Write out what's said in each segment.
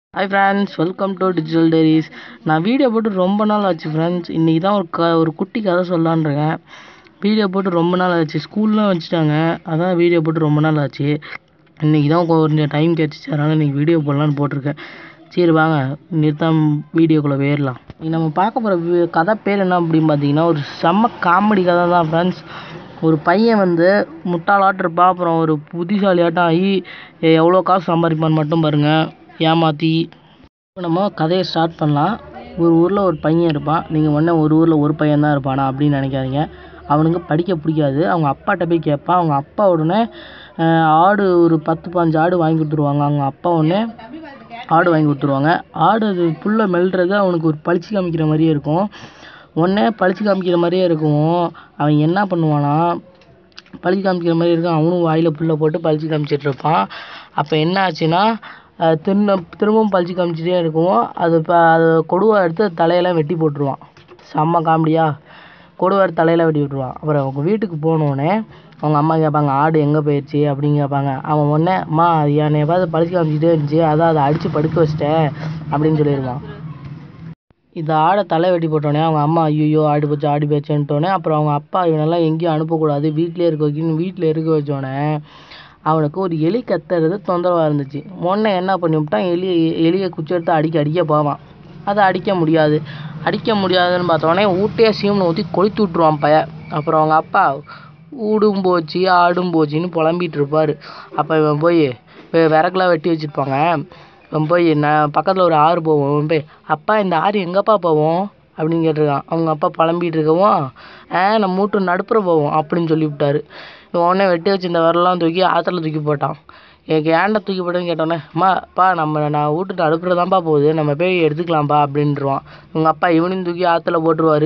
hi friends welcome to Digital Diaries நான் video போட்டு ரொம்ப நாள் ஆச்சு ஃப்ரெண்ட்ஸ் இன்றைக்கி தான் ஒரு க ஒரு குட்டி கதை சொல்லலான்னு இருக்கேன் வீடியோ போட்டு ரொம்ப நாள் ஆச்சு ஸ்கூல்லாம் வச்சுட்டாங்க அதான் வீடியோ போட்டு ரொம்ப நாள் ஆச்சு இன்றைக்கி தான் கொஞ்சம் டைம் கிடச்சிச்சு அதனால் இன்றைக்கி வீடியோ போடலான்னு போட்டிருக்கேன் சரி வாங்க நிறுத்தாம வீடியோக்குள்ளே போயிடலாம் இன்னைக்கு நம்ம பார்க்க போகிற கதை பேர் என்ன அப்படின்னு பார்த்தீங்கன்னா ஒரு செம்ம காமெடி கதை தான் ஃப்ரெண்ட்ஸ் ஒரு பையன் வந்து முட்டாளாட்டம் இருப்பான் அப்புறம் ஒரு புத்திசாலியாட்டம் ஆகி எவ்வளோ காசு சம்பாதிப்பான்னு மட்டும் பாருங்கள் ஏமாற்றி இப்போ நம்ம கதையை ஸ்டார்ட் பண்ணலாம் ஒரு ஊரில் ஒரு பையன் இருப்பான் நீங்கள் உடனே ஒரு ஊரில் ஒரு பையன் தான் இருப்பானா அப்படின்னு நினைக்காதீங்க அவனுக்கு படிக்க பிடிக்காது அவங்க அப்பாட்ட போய் கேட்பான் அவங்க அப்பா உடனே அஹ், ஆடு ஒரு பத்து பாஞ்சு ஆடு வாங்கி கொடுத்துருவாங்க அவங்க அப்பா உடனே ஆடு வாங்கி கொடுத்துருவாங்க ஆடு அது புல்லை மெல்றது அவனுக்கு ஒரு பளிச்சு காமிக்கிற மாதிரியே இருக்கும் உடனே பளிச்சு காமிக்கிற மாதிரியே இருக்கும் அவன் என்ன பண்ணுவானா பளிச்சு காமிக்கிற மாதிரி இருக்கும் அவனும் வாயில் புல்லை போட்டு பளிச்சு காமிச்சிட்டு இருப்பான் அப்போ என்ன ஆச்சுன்னா அஹ் திரும்ப திரும்பவும் பளிச்சு காமிச்சிட்டே இருக்கும் அது இப்போ அது கொடுவா எடுத்து தலையெல்லாம் வெட்டி போட்டுருவான் செம்ம காமெடியா கொடுவா எடுத்து தலையெல்லாம் வெட்டி விட்டுருவான் அப்புறம் அவங்க வீட்டுக்கு போனோடனே அவங்க அம்மா கேட்பாங்க ஆடு எங்கே போயிடுச்சு அப்படின்னு கேட்பாங்க அவன் உடனே அம்மா அது என்னை பார்த்து பளிச்சு காமிச்சிட்டே இருந்துச்சு அதான் அதை அடித்து படுக்க வச்சிட்டேன் அப்படின்னு சொல்லிடுவான் இந்த ஆடை தலை வெட்டி போட்டோன்னே அவங்க அம்மா ஐயோ ஆடு போச்சு ஆடி போச்சுன்ட்டோன்னே அப்புறம் அவங்க அப்பா இவனெல்லாம் எங்கேயும் அனுப்பக்கூடாது வீட்டிலே இருக்க வைக்கணும் வீட்டில் இருக்க வச்சோடனே அவனுக்கு ஒரு எலி கத்துறது தொந்தரவாக இருந்துச்சு உடனே என்ன பண்ணிவிட்டான் எலி எலியை குச்சி எடுத்து அடிக்க அடிக்க போவான் அதை அடிக்க முடியாது அடிக்க முடியாதுன்னு பார்த்தோன்னே ஊட்டையே சீமனை ஊற்றி கொளுத்தி விட்ருவான் பைய அப்புறம் அவங்க அப்பா ஊடும் போச்சு ஆடும் போச்சுன்னு புலம்பிட்டு இருப்பார் அப்போ இவன் போய் வி- விறகுலாம் வெட்டி வச்சுருப்பாங்க இவன் போய் நான் பக்கத்தில் ஒரு ஆறு போவோம் இவன் போய் அப்பா இந்த ஆறு எங்கப்பா போவோம் அப்படின்னு கேட்டிருக்கான் அவங்க அப்பா புலம்பிட்டு இருக்கவும் ஆ நம்ம மூட்டு நடுப்புற போவோம் அப்படின்னு சொல்லிவிட்டாரு இவன் உடனே வெட்டி வச்சிருந்த விரலாம் தூக்கி ஆற்றுல தூக்கி போட்டான் எனக்கு ஏன்டா தூக்கி போட்டேன்னு கேட்டோன்னே அம்மா அப்பா நம்ம நான் வீட்டுட்டு அடுப்புல தான்ப்பா போகுது நம்ம போய் எடுத்துக்கலாம்ப்பா அப்படின்ட்டுருவான் இவங்க அப்பா இவனையும் தூக்கி ஆற்றுல போட்டுருவாரு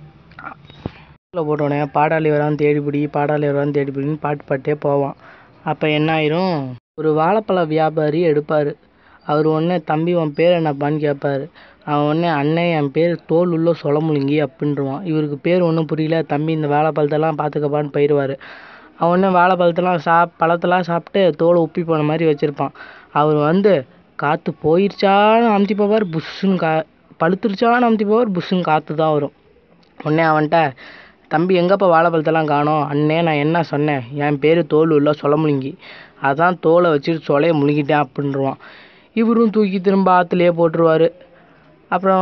ஆற்றுல போட்டோடனே பாடாளி வரான் தேடிப்பிடி பாடாளி வரான் தேடிப்பிடின்னு பாட்டு பாட்டே போவான் அப்போ என்ன ஆயிரும் ஒரு வாழைப்பழ வியாபாரி எடுப்பார் அவர் உடனே தம்பி உன் பேர் என்னப்பான்னு கேட்பாரு அவன் உடனே அண்ணன் என் பேர் தோல் உள்ள சொலமுழுங்கி அப்படின்றான் இவருக்கு பேர் ஒன்றும் புரியல தம்பி இந்த வாழைப்பழத்தெல்லாம் பார்த்துக்கப்பான்னு போயிடுவார் அவன் உடனே வாழைப்பழத்தெல்லாம் சாப் பழத்தெல்லாம் சாப்பிட்டு தோலை உப்பி போன மாதிரி வச்சுருப்பான் அவர் வந்து காற்று போயிருச்சான்னு அமுத்தி போவார் புஷ்ஷுன்னு கா பழுத்துருச்சான்னு அமுத்தி போவார் புஷ்ஷுன்னு காற்று தான் வரும் உடனே அவன்கிட்ட தம்பி எங்கப்பா வாழைப்பழத்தெல்லாம் காணோம் அண்ணே நான் என்ன சொன்னேன் என் பேர் தோல் உள்ள சொலமுழுங்கி அதான் தோலை வச்சுட்டு சொலையை முழுங்கிட்டேன் அப்படின்றான் இவரும் தூக்கி திரும்ப ஆற்றுலையே போட்டுருவாரு அப்புறம்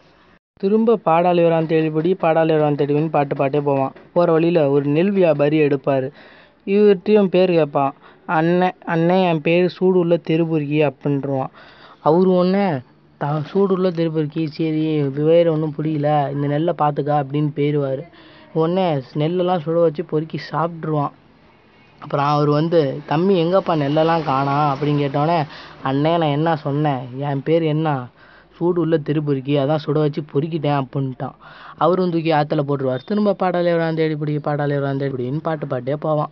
திரும்ப பாடாளி வரான் தேடிப்படி பாடாளி வரான் தேடிவின்னு பாட்டு பாட்டே போவான் போகிற வழியில் ஒரு நெல் வியாபாரி எடுப்பார் இவர்கிட்டையும் பேர் கேட்பான் அண்ணன் அண்ணன் என் பேர் சூடு உள்ள தெருபொறுக்கி அப்படின்றான் அவர் ஒன்று த சூடு உள்ள தெருபொறுக்கி சரி வேறு ஒன்றும் புரியல இந்த நெல்லை பார்த்துக்கா அப்படின்னு போயிடுவார் உடனே நெல்லெல்லாம் சுட வச்சு பொறுக்கி சாப்பிட்ருவான் அப்புறம் அவர் வந்து தம்பி எங்கப்பா நெல்லெல்லாம் காணா அப்படின்னு கேட்டோடனே அண்ணே நான் என்ன சொன்னேன் என் பேர் என்ன சூடு உள்ள திருப்பொறுக்கி அதான் சுட வச்சு பொறுக்கிட்டேன் அப்படின்ட்டான் அவரும் தூக்கி ஆற்றுல போட்டுருவார் திரும்ப பாடாலே வரான் தேடிப்பிடி பாடாலே வரான் தேடிப்பிடின்னு பாட்டு பாட்டே போவான்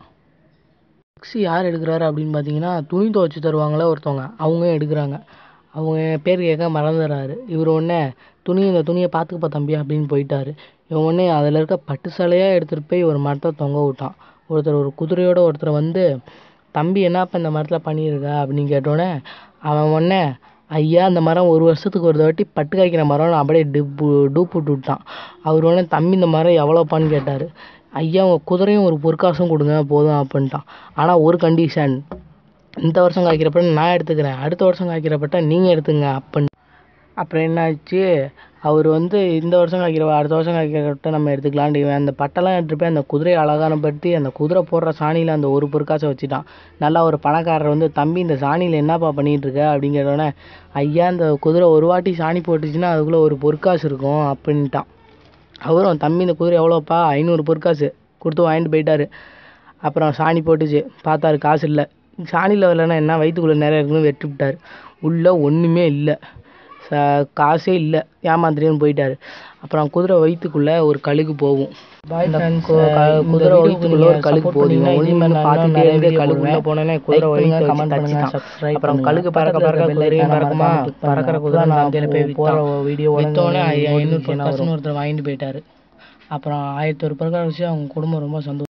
டாக்ஸி யார் எடுக்கிறாரு அப்படின்னு பார்த்தீங்கன்னா துணி துவைச்சி தருவாங்களே ஒருத்தவங்க அவங்க எடுக்கிறாங்க அவங்க பேர் கேட்க மறந்துடுறாரு இவர் உடனே துணி இந்த துணியை பார்த்துக்கப்பா தம்பி அப்படின்னு போயிட்டாரு இவன் உடனே அதில் இருக்க பட்டு சேலையாக எடுத்துகிட்டு போய் ஒரு மரத்தை தொங்க விட்டான் ஒருத்தர் ஒரு குதிரையோட ஒருத்தர் வந்து தம்பி என்னப்பா இந்த மரத்தில் பண்ணியிருக்க அப்படின்னு கேட்டோடனே அவன் உடனே ஐயா இந்த மரம் ஒரு வருஷத்துக்கு ஒரு வாட்டி பட்டு காய்க்கிற மரம்னு அப்படியே டிப்பு டூப் விட்டு விட்டான் அவர் உடனே தம்பி இந்த மரம் எவ்வளோப்பான்னு கேட்டார் ஐயா உங்கள் குதிரையும் ஒரு பொற்காசும் கொடுங்க போதும் அப்படின்ட்டான் ஆனால் ஒரு கண்டிஷன் இந்த வருஷம் காய்க்கிறப்ப நான் எடுத்துக்கிறேன் அடுத்த வருஷம் காய்க்கிறப்பட்ட நீங்கள் எடுத்துங்க அப்படின்னு அப்புறம் என்னாச்சு அவர் வந்து இந்த வருஷம் காய்க்கிற அடுத்த வருஷம் காய்க்கிறப்ப நம்ம எடுத்துக்கலான்ட்டு இவன் அந்த பட்டெல்லாம் எடுத்துட்டு போய் அந்த குதிரையை அலங்காரப்படுத்தி அந்த குதிரை போடுற சாணியில் அந்த ஒரு பொற்காசை வச்சுட்டான் நல்லா ஒரு பணக்காரர் வந்து தம்பி இந்த சாணியில் என்னப்பா பண்ணிட்டு இருக்க அப்படின்னு கேட்டோடனே ஐயா இந்த குதிரை ஒரு வாட்டி சாணி போட்டுச்சுன்னா அதுக்குள்ளே ஒரு பொற்காசு இருக்கும் அப்படின்ட்டான் அவரும் தம்பி இந்த குதிரை எவ்வளோப்பா ஐநூறு பொற்காசு கொடுத்து வாங்கிட்டு போயிட்டாரு அப்புறம் சாணி போட்டுச்சு பார்த்தாரு காசு இல்லை சாணியில் வரலன்னா என்ன வயிற்றுக்குள்ளே நிறைய இருக்குன்னு வெட்டி விட்டார் உள்ளே ஒன்றுமே இல்லை ச காசே இல்லை ஏமாந்துட்டேன்னு போயிட்டாரு அப்புறம் குதிரை வயிற்றுக்குள்ளே ஒரு கழுகு போகும் இந்த கு- க- குதிரை வயிற்றுக்குள்ள ஒரு கழுகு போகுது ஒளிம பார்த்துட்டே இருந்தே கழுகு உள்ள போனோடனே குதிரை வயிற்று கமெண்ட் பண்ணுங்க அப்புறம் கழுகு பறக்க பறக்க குதிரையும் பறக்குமா பறக்கிற குதிரை நான் சந்தையில் போய் போகிற வீடியோ விற்றோடனே ஐநூறு பர்சன்ட் ஒருத்தர் வாங்கிட்டு போயிட்டாரு அப்புறம் ஆயிரத்தி ஒரு பிரகாரம் வச்சு அவங்க குடும்பம் ரொம்ப சந்தோஷம்